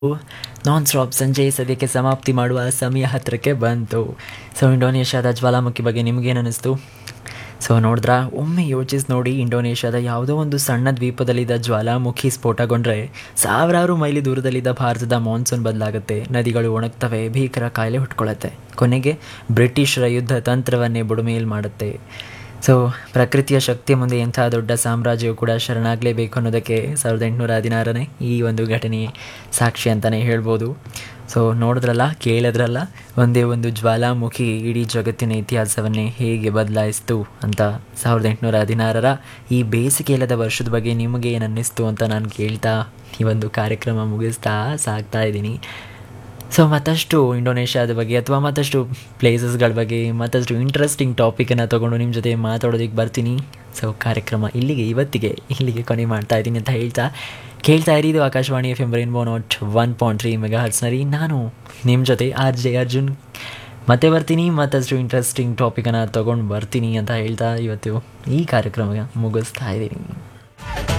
non stop ಸಂಜೆ ಸದ್ಯಕ್ಕೆ ಸಮಾಪ್ತಿ ಮಾಡುವ ಸಮಯ ಹತ್ತಿರಕ್ಕೆ ಬಂತು ಸೊ ಇಂಡೋನೇಷ್ಯಾದ ಜ್ವಾಲಾಮುಖಿ ಬಗ್ಗೆ ನಿಮಗೇನು ಅನ್ನಿಸ್ತು ಸೊ ನೋಡಿದ್ರಾ ಒಮ್ಮೆ ಯೋಚಿಸಿ ನೋಡಿ ಇಂಡೋನೇಷ್ಯಾದ ಯಾವುದೋ ಒಂದು ಸಣ್ಣ ದ್ವೀಪದಲ್ಲಿದ್ದ ಜ್ವಾಲಾಮುಖಿ ಸ್ಫೋಟಗೊಂಡ್ರೆ ಸಾವಿರಾರು ಮೈಲಿ ದೂರದಲ್ಲಿದ್ದ ಭಾರತದ ಮಾನ್ಸೂನ್ ಬದಲಾಗುತ್ತೆ ನದಿಗಳು ಒಣಗ್ತವೆ ಭೀಕರ ಕಾಯಿಲೆ ಹುಟ್ಕೊಳ್ಳುತ್ತೆ ಕೊನೆಗೆ ಬ್ರಿಟಿಷರ ಯುದ್ಧ ತಂತ್ರವನ್ನೇ ಬುಡುಮೇಲು ಮಾಡುತ್ತೆ ಸೊ ಪ್ರಕೃತಿಯ ಶಕ್ತಿಯ ಮುಂದೆ ಎಂಥ ದೊಡ್ಡ ಸಾಮ್ರಾಜ್ಯವು ಕೂಡ ಶರಣಾಗಲೇಬೇಕು ಅನ್ನೋದಕ್ಕೆ ಸಾವಿರದ ಎಂಟುನೂರ ಹದಿನಾರನೇ ಈ ಒಂದು ಘಟನೆ ಸಾಕ್ಷಿ ಅಂತಲೇ ಹೇಳ್ಬೋದು ಸೊ ನೋಡಿದ್ರಲ್ಲ ಕೇಳಿದ್ರಲ್ಲ ಒಂದೇ ಒಂದು ಜ್ವಾಲಾಮುಖಿ ಇಡೀ ಜಗತ್ತಿನ ಇತಿಹಾಸವನ್ನೇ ಹೇಗೆ ಬದಲಾಯಿಸ್ತು ಅಂತ ಸಾವಿರದ ಎಂಟುನೂರ ಹದಿನಾರರ ಈ ಬೇಸಿಗೆ ಇಲ್ಲದ ವರ್ಷದ ಬಗ್ಗೆ ನಿಮಗೆ ಏನು ಅನ್ನಿಸ್ತು ಅಂತ ನಾನು ಕೇಳ್ತಾ ಈ ಒಂದು ಕಾರ್ಯಕ್ರಮ ಮುಗಿಸ್ತಾ ಸಾಕ್ತಾ ಇದ್ದೀನಿ ಸೊ ಮತ್ತಷ್ಟು ಇಂಡೋನೇಷ್ಯಾದ ಬಗ್ಗೆ ಅಥವಾ ಮತ್ತಷ್ಟು ಪ್ಲೇಸಸ್ಗಳ ಬಗ್ಗೆ ಮತ್ತಷ್ಟು ಇಂಟ್ರೆಸ್ಟಿಂಗ್ ಟಾಪಿಕನ್ನು ತೊಗೊಂಡು ನಿಮ್ಮ ಜೊತೆ ಮಾತಾಡೋದಕ್ಕೆ ಬರ್ತೀನಿ ಸೊ ಕಾರ್ಯಕ್ರಮ ಇಲ್ಲಿಗೆ ಇವತ್ತಿಗೆ ಇಲ್ಲಿಗೆ ಕೊನೆ ಮಾಡ್ತಾ ಇದ್ದೀನಿ ಅಂತ ಹೇಳ್ತಾ ಕೇಳ್ತಾ ಇರಿದು Akashvani F M rainbow nought one point three megahertz ನಾನು ನಿಮ್ಮ ಜೊತೆ ಆರ್ ಜೆ ಅರ್ಜುನ್ ಮತ್ತೆ ಬರ್ತೀನಿ ಮತ್ತಷ್ಟು ಇಂಟ್ರೆಸ್ಟಿಂಗ್ ಟಾಪಿಕನ್ನು ತೊಗೊಂಡು ಬರ್ತೀನಿ ಅಂತ ಹೇಳ್ತಾ ಇವತ್ತು ಈ ಕಾರ್ಯಕ್ರಮ ಮುಗಿಸ್ತಾ ಇದ್ದೀನಿ